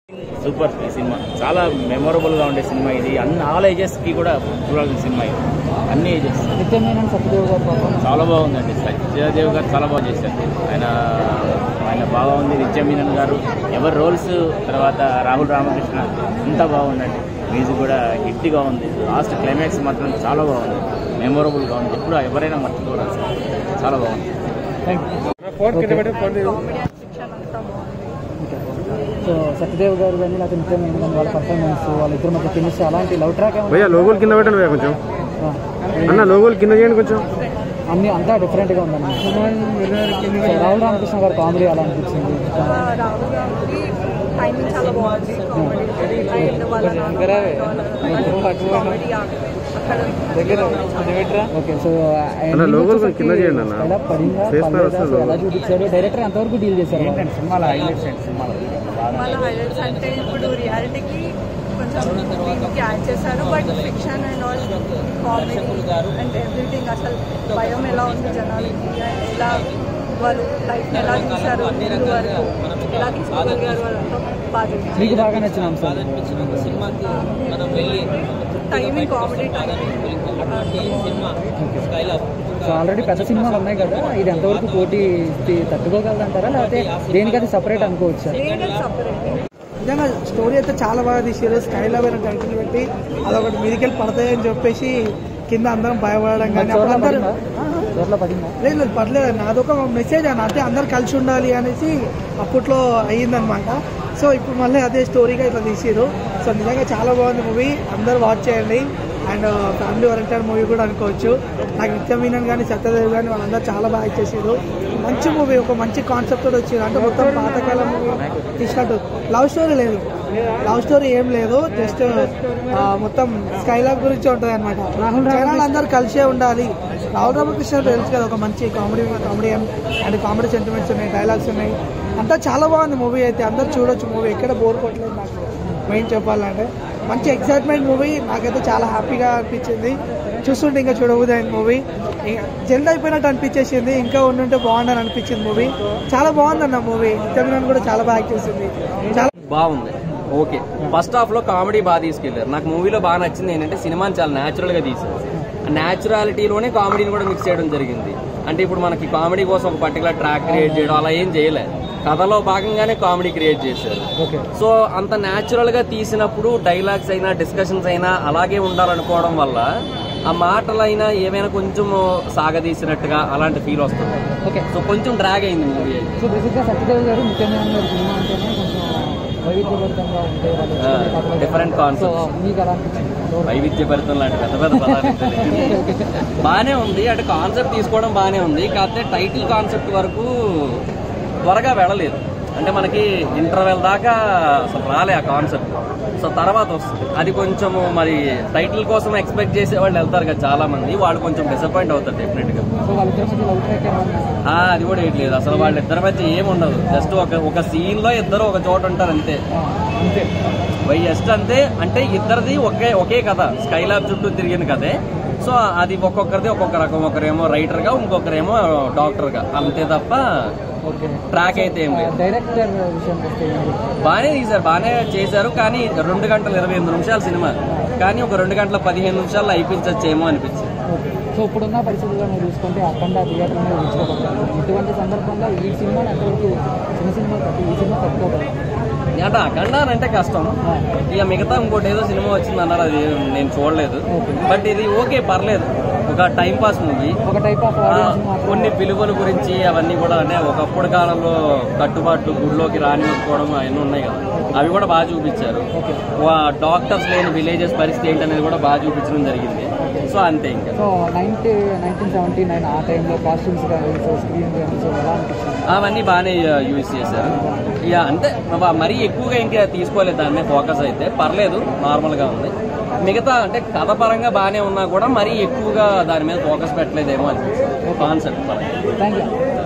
Super ఈ cinema చాలా మెమొరబుల్గా ఉండే సినిమా ఇది అన్ని ఆల్ ఏజెస్కి కూడా చూడాల్సిన సినిమా ఇది అన్ని ఏజెస్ నిత్యమైన సత్యదేవ్ గారు పర్ఫార్మెన్స్ చాలా బాగుందండి సత్యదేవ్ గారు చాలా బాగా చేశారు ఆయన ఆయన బాగా ఉంది నిత్యమీనన్ గారు ఎవరి రోల్స్ తర్వాత రాహుల్ రామకృష్ణ అంతా బాగుందండి మ్యూజిక్ కూడా హిట్గా ఉంది లాస్ట్ క్లైమాక్స్ మాత్రం చాలా బాగుంది మెమొరబుల్గా ఉంది ఎప్పుడు ఎవరైనా మర్చిపోవాలి చాలా బాగుంది సో సత్యదేవ్ గారు కానీ లేకపోతే నిత్యమైన కానీ వాళ్ళ పర్ఫార్మెన్స్ వాళ్ళిద్దరి మధ్య కెమిస్ట్రీ అలాంటి లవ్ ట్రాక్ భయ్యా లోగోలు కింద పెట్టండి భయ్యా కొంచెం అన్న లోగోలు కింద చేయండి కొంచెం అన్ని అంతా డిఫరెంట్ గా ఉందండి సో రాహుల్ రామకృష్ణ గారు కామెడీ అలా అనిపించింది రాహుల్ గాంధీ టైమింగ్ చాలా బాగుంది కామెడీ అండ్ వాళ్ళ కామెడీ అక్కడ ఓకే సో అన్న, logo కొంచెం కింద చేయండి అన్న. ఎలా పడిందా Face మీద పడలేదా? వస్తుంది సో ఎలా logo. చూపించారు డైరెక్టర్ ఎంతవరకు డీల్ చేశారు సినిమాలో హైలైట్స్ అండి సినిమాలో వాళ్ళ హైలైట్స్ అంటే ఇప్పుడు రియాలిటీకి కొంచెం దీనికి యాడ్ చేశారు but fiction and all comedy and everything అసలు భయం ఎలా ఉంది జనాలకి ఎలా వాళ్ళు లైఫ్ ఎలా తీశారు ముందు వరకు ఎలా తీసుకోగలిగారు వాళ్ళంతా బాగా చూపించారు. మీకు బాగా నచ్చిన అంశాలు timing comedy timing so already పెద్ద సినిమాలు ఉన్నాయి కదా ఇది ఎంతవరకు పోటీ తి- తట్టుకోగలదంటారా లేకపోతే దేనికది సపరేట్ అనుకోవచ్చా దేనికి సపరేట్ నిజంగా స్టోరీ అయితే చాలా బాగా తీసారు స్కై లవ్ అయిన టైటిల్ పెట్టి అదొకటి మీదికెళ్ళి పడతాయని చెప్పేసి కింద అందరం భయపడడం కానీ అప్పుడు చోట్ల అందరూ పడిందా చోట్ల పడిందా లేదు లేదు పర్లేదు అన్న అదొక మెసేజ్ అన్న అంటే అందరు కలిసి ఉండాలి అనేసి అప్పట్లో అయ్యిందనమాట సో ఇప్పుడు మళ్ళీ అదే స్టోరీగా ఇట్లా తీసిరు సో నిజంగా చాలా బాగుంది మూవీ అందరు వాచ్ చేయండి అండ్ ఫ్యామిలీ ఓరియంటెడ్ మూవీ కూడా అనుకోవచ్చు నాకు నిత్యమీనన్ కానీ సత్యదేవ్ కానీ వాళ్ళందరూ చాలా బాగా చేసారు మంచి మూవీ ఒక మంచి కాన్సెప్ట్ తోటి వచ్చింది అంటే మొత్తం పాతకాలం మూవీ తీసినట్టు లవ్ స్టోరీ లేదు లవ్ స్టోరీ ఏం లేదు జస్ట్ మొత్తం స్కైలాబ్ గురించి ఉంటుంది అనమాట రాహుల్ జనాలు అందరూ కలిసే ఉండాలి రాహుల్ రామకృష్ణ తెలుసు కదా ఒక మంచి comedy comedy and comedy sentiments ఉన్నాయి డైలాగ్స్ ఉన్నాయి అంతా చాలా బాగుంది మూవీ అయితే అందరు చూడొచ్చు మూవీ ఎక్కడ బోర్ కొట్టలేదు నాకు మెయిన్ చెప్పాలంటే మంచి ఎక్సైట్మెంట్ మూవీ నాకైతే చాలా హ్యాపీగా అనిపించింది చూస్తుంటే ఇంకా చూడబోదు అయింది మూవీ జల్ది అయిపోయినట్టు అనిపించేసింది ఇంకా ఉండుంటే బాగుండని అనిపించింది మూవీ చాలా బాగుందన్న మూవీ నిత్యమినన్ కూడా చాలా బాగా యాక్ట్ చేసింది చాలా బాగుంది ఓకే ఫస్ట్ హాఫ్ లో కామెడీ బాగా తీసుకెళ్లారు నాకు మూవీలో బాగా నచ్చింది ఏంటంటే సినిమాని చాలా న్యాచురల్ గా తీశారు న్యాచురాలిటీలోనే కామెడీని కూడా మిక్స్ చేయడం జరిగింది అంటే ఇప్పుడు మనకి కామెడీ కోసం ఒక పర్టికులర్ ట్రాక్ క్రియేట్ చేయడం అలా ఏం చేయలేదు కథలో భాగంగానే కామెడీ క్రియేట్ చేశారు ఓకే సో అంత న్యాచురల్ గా తీసినప్పుడు డైలాగ్స్ అయినా డిస్కషన్స్ అయినా అలాగే ఉండాలనుకోవడం వల్ల ఆ మాటలైనా ఏమైనా కొంచెం సాగదీసినట్టుగా అలాంటి ఫీల్ వస్తుంది ఓకే సో కొంచెం డ్రాగ్ అయింది మూవీ అయితే సో బేసిక్గా సత్యదేవ్ గారు నిత్యమైన గారి సినిమా అంటేనే కొంచెం వైవిధ్యభరితంగా ఉంటాయి వాళ్ళు ఆ, వచ్చే కథలు. different so concepts. మీకు అలా అనిపించింది వైవిధ్యభరితం లాంటి పెద్ద పెద్ద పదాలు బాగానే ఉంది అంటే కాన్సెప్ట్ తీసుకోవడం బాగానే ఉంది కాకపోతే టైటిల్ కాన్సెప్ట్ వరకు త్వరగా వెళ్ళలేదు అంటే మనకి ఇంటర్వెల్ దాకా అసలు రాలే ఆ కాన్సెప్ట్ సో తర్వాత వస్తుంది అది కొంచెము మరి టైటిల్ కోసం ఎక్స్పెక్ట్ చేసే వాళ్ళు వెళ్తారు కదా చాలా మంది వాళ్ళు కొంచెం డిసప్పాయింట్ అవుతారు డెఫినెట్ గా సో వాళ్ళిద్దరి మధ్య లవ్ ట్రాక్ ఏమన్నా ఆ, అది కూడా వేయట్లేదు అసలు వాళ్ళిద్దరి మధ్య ఏమి ఉండదు జస్ట్ ఒక ఒక సీన్ లో ఇద్దరు ఒక చోట ఉంటారు అంతే ఆ, అంతే వై జస్ట్ అంతే అంటే ఇద్దరిది ఒకే ఒకే కథ స్కైలాబ్ చుట్టూ తిరిగిన కథే సో అది ఒక్కొక్కరిది ఒక్కొక్క రకం ఒకరేమో రైటర్ గా ఇంకొకరేమో డాక్టర్ గా అంతే తప్ప ఓకే ట్రాక్ అయితే ఏం లేదు డైరెక్టర్ విషయానికి వస్తే ఏంటి? బాగానే తీశారు బాగానే చేశారు కానీ రెండు గంటల ఇరవై ఎనిమిది నిమిషాల సినిమా కానీ ఒక రెండు గంటల పదిహేను నిమిషాల్లో అయిపించచ్చేమో అనిపించింది ఓకే సో ఇప్పుడున్న పరిస్థితుల్లో మీరు చూసుకుంటే అఖండ థియేటర్ మీద ఉంచుకోబడతారు ఇటువంటి సందర్భంలో ఈ సినిమాని ఎంతవరకు చిన్న సినిమా తప్పి ఈ సినిమా తట్టుకోగలరు అంటే అఖండ అని అంటే కష్టం ఇక మిగతా ఇంకోటి ఏదో సినిమా వచ్చింది అన్నారు అది నేను చూడలేదు బట్ ఇది ఓకే పర్లేదు ఒక టైం పాస్ మూవీ ఒక టైప్ ఆఫ్ ఆ, ఆడియన్స్ మాత్రం కొన్ని విలువల గురించి అవన్నీ కూడా అంటే ఒకప్పుడు కాలంలో కట్టుబాట్లు గుడిలోకి రానివ్వకపోవడం అవన్నీ ఉన్నాయి కదా అవి కూడా బాగా చూపించారు డాక్టర్స్ లేని విలేజెస్ పరిస్థితి ఏంటనేది కూడా బాగా చూపించడం జరిగింది సో అంతే ఇంకా so ninety nineteen seventy nine ఆ టైంలో కాస్ట్యూమ్స్ కానీ సో స్క్రీన్ కానీ సో ఎలా అనిపించింది అవన్నీ బాగానే యూజ్ చేశారు ఇక అంతే మ- మరీ ఎక్కువగా ఇంకా తీసుకోలేదు దాని మీద ఫోకస్ అయితే పర్లేదు నార్మల్గా ఉంది మిగతా అంటే కథ పరంగా బాగానే ఉన్నా కూడా మరీ ఎక్కువగా దాని మీద ఫోకస్ పెట్టలేదేమో అనిపిస్తుంది కాన్సెప్ట్ పరంగా థ్యాంక్ యూ